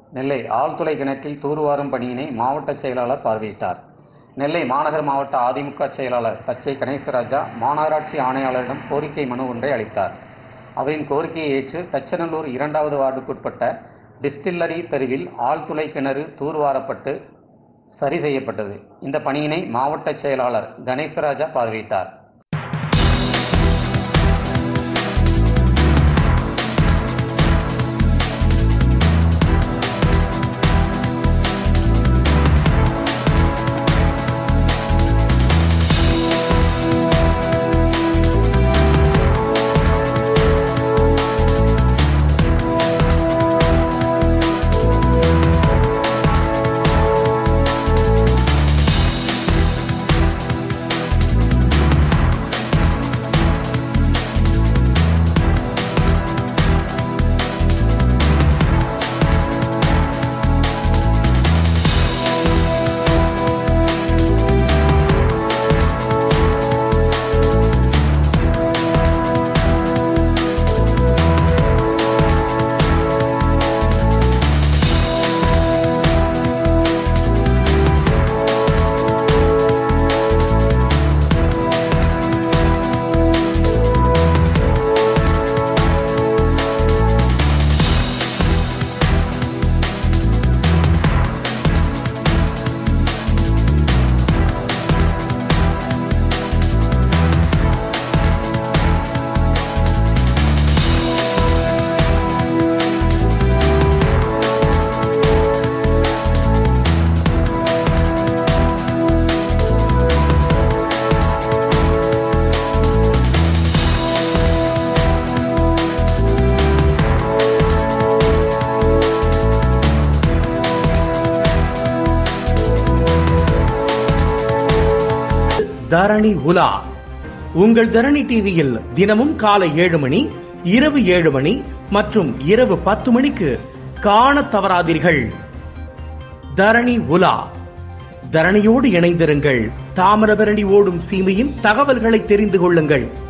நெல்லை ஆழ்துளை கிணற்றில் தூர்வாரும் பணியினை மாவட்ட செயலாளர் பார்வையிட்டார் நெல்லை மாநகர மாவட்ட அதிமுக செயலாளர் பச்சை கணேசராஜா மாநகராட்சி ஆணையாளரிடம் கோரிக்கை மனு ஒன்றை அளித்தார் அவரின் கோரிக்கையை ஏற்று தச்சநல்லூர் இரண்டாவது வார்டுக்குட்பட்ட டிஸ்டில்லரி தெருவில் ஆழ்துளை கிணறு தூர்வாரப்பட்டு சரி செய்யப்பட்டது இந்த பணியினை மாவட்ட செயலாளர் கணேசராஜா பார்வையிட்டார் தரணி உலா உங்கள் தரணி டிவியில் தினமும் காலை ஏழு மணி இரவு ஏழு மணி மற்றும் இரவு பத்து மணிக்கு காணத் தவறாதீர்கள் தரணி உலா தரணியோடு இணைந்திருங்கள் தாமிரபரணி ஓடும் சீமையின் தகவல்களை தெரிந்து கொள்ளுங்கள்